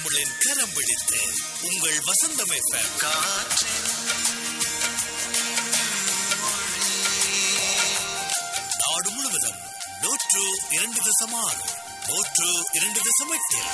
தமிழின் கரம் பிடித்து உங்கள் வசந்தம் எஃப்எம் நாடு முழுவதும் நூற்று இரண்டு தசம் ஆறு நூற்று இரண்டு தசம் எட்டில்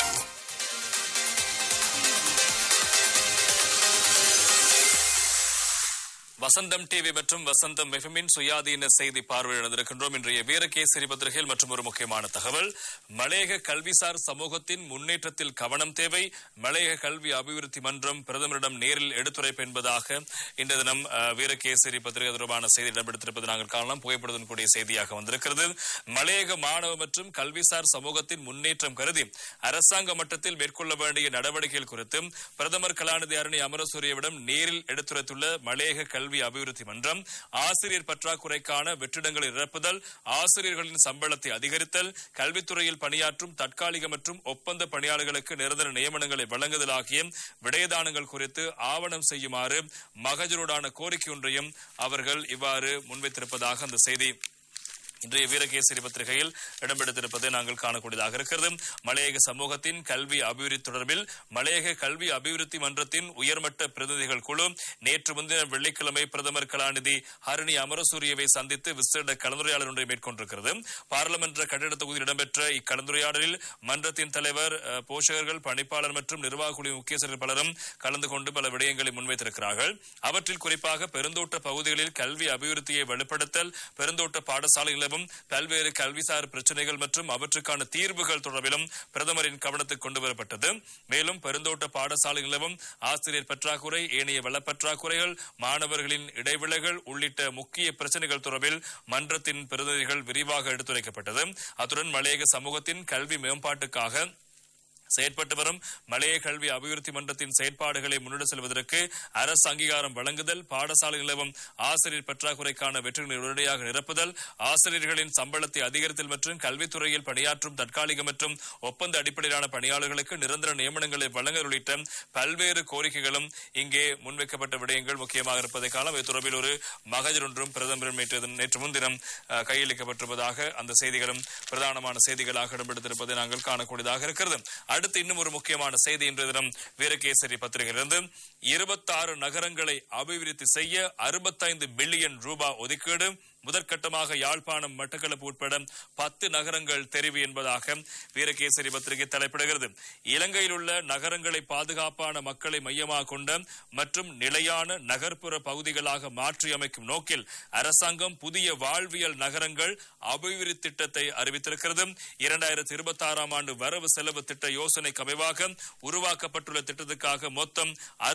வசந்தம் டிவி மற்றும் வசந்தம் எஃப்எம்மின் சுயாதீன செய்தி பார்வையில் இருந்திருக்கின்றோம் இன்றைய வீரகேசரி பத்திரிகையில் மற்றும் ஒரு முக்கியமான தகவல் மலையக கல்விசார் சமூகத்தின் முன்னேற்றத்தில் கவனம் தேவை மலையக கல்வி அபிவிருத்தி மன்றம் பிரதமரிடம் நேரில் எடுத்துரைப்பு என்பதாக இன்று தினம் அஹ், வீரகேசரி பத்திரிகை தொடர்பான செய்தி இடம்பெடுத்திருப்பது நாங்கள் காணலாம் புகைப்படத்துடன் கூடிய செய்தியாக வந்திருக்கிறது மலையக மாணவ மற்றும் கல்விசார் சமூகத்தின் முன்னேற்றம் கருதி அரசாங்க மட்டத்தில் மேற்கொள்ள வேண்டிய நடவடிக்கைகள் குறித்தும் பிரதமர் கலாநிதி அருணி அமரசூரியவிடம் நேரில் எடுத்துரைத்துள்ள மலையக கல்வி அபிவிருத்தி மன்றம் ஆசிரியர் பற்றாக்குறைக்கான வெற்றிடங்களை நிரப்புதல் ஆசிரியர்களின் சம்பளத்தை அதிகரித்தல் கல்வித்துறையில் பணியாற்றும் தற்காலிக மற்றும் ஒப்பந்த பணியாளர்களுக்கு நிரந்தர நியமனங்களை வழங்குதல் ஆகிய விடயதானங்கள் குறித்து ஆவணம் செய்யுமாறு மகஜரோடான கோரிக்கை ஒன்றையும் அவர்கள் இவ்வாறு முன்வைத்திருப்பதாக அந்த செய்தி இன்றைய வீரகேசரி பத்திரிகையில் இடம்பெடுத்திருப்பதை நாங்கள் காணக்கூடியதாக இருக்கிறது மலையக சமூகத்தின் கல்வி அபிவிருத்தி தொடர்பில் மலையக கல்வி அபிவிருத்தி மன்றத்தின் உயர்மட்ட பிரதிநிதிகள் குழு நேற்று முன்தினம் வெள்ளிக்கிழமை பிரதமர் கலாநிதி ஹரிணி அமரசூரியவை சந்தித்து விசேட கலந்துரையாடல் ஒன்றை மேற்கொண்டிருக்கிறது பாராளுமன்ற கட்டிட தொகுதியில் இடம்பெற்ற இக்கலந்துரையாடலில் மன்றத்தின் தலைவர் அஹ், போஷகர்கள் பணிப்பாளர் மற்றும் நிர்வாக குழு முக்கியஸ்தர்கள் பலரும் கலந்து கொண்டு பல விடயங்களை முன்வைத்திருக்கிறார்கள் அவற்றில் குறிப்பாக பெருந்தோட்ட பகுதிகளில் கல்வி அபிவிருத்தியை வலுப்படுத்தல் பெருந்தோட்ட பாடசாலைகளிலும் பல்வேறு கல்விசார் பிரச்சனைகள் மற்றும் அவற்றுக்கான தீர்வுகள் தொடர்பிலும் பிரதமரின் கவனத்துக்கு கொண்டு வரப்பட்டது மேலும் பெருந்தோட்ட பாடசாலைகளிலும் ஆசிரியர் பற்றாக்குறை ஏனைய வளப்பற்றாக்குறைகள் மாணவர்களின் இடைவிலைகள் உள்ளிட்ட முக்கிய பிரச்சனைகள் தொடர்பில் மன்றத்தின் பிரதிநிதிகள் விரிவாக எடுத்துரைக்கப்பட்டது அத்துடன் மலையக சமூகத்தின் கல்வி மேம்பாட்டுக்காக செயற்பட்டு வரும் மலைய கல்வி அபிவிருத்தி மன்றத்தின் செயற்பாடுகளை முன்னெடு செல்வதற்கு அரசு அங்கீகாரம் வழங்குதல் பாடசாலை நிலவும் ஆசிரியர் பற்றாக்குறைக்கான வெற்றிகளை உடனடியாக நிரப்புதல் ஆசிரியர்களின் சம்பளத்தை அதிகரித்தல் மற்றும் கல்வித்துறையில் பணியாற்றும் தற்காலிக மற்றும் ஒப்பந்த அடிப்படையிலான பணியாளர்களுக்கு நிரந்தர நியமனங்களை வழங்க உள்ளிட்ட பல்வேறு கோரிக்கைகளும் இங்கே முன்வைக்கப்பட்ட விடயங்கள் முக்கியமாக இருப்பதை காலம் இது தொடர்பில் ஒரு மகஜர் ஒன்றும் பிரதமர் நேற்று நேற்று முன்தினம் அஹ், கையளிக்கப்பட்டிருப்பதாக அந்த செய்திகளும் பிரதானமான செய்திகளாக இடம்பெடுத்திருப்பதை நாங்கள் காணக்கூடியதாக இருக்கிறது அடுத்து இன்னும் ஒரு முக்கியமான செய்தி இன்றைய தினம் வீரகேசரி பத்திரிகையிலிருந்து இருபத்தாறு நகரங்களை அபிவிருத்தி செய்ய அறுபத்தைந்து பில்லியன் ரூபாய் ஒதுக்கீடு முதற்கட்டமாக யாழ்ப்பாணம் மட்டக்களப்பு உட்பட பத்து நகரங்கள் தெரிவு என்பதாக வீரகேசரி பத்திரிகை தலைப்பிடுகிறது இலங்கையில் உள்ள நகரங்களை பாதுகாப்பான மக்களை மையமாக கொண்ட மற்றும் நிலையான நகர்ப்புற பகுதிகளாக மாற்றி அமைக்கும் நோக்கில் அரசாங்கம் புதிய வாழ்வியல் நகரங்கள் அபிவிருத்தி திட்டத்தை அறிவித்திருக்கிறது இரண்டாயிரத்தி இருபத்தி ஆறாம் ஆண்டு வரவு செலவு திட்ட யோசனைக்கு அமைவாக உருவாக்கப்பட்டுள்ள திட்டத்துக்காக மொத்தம்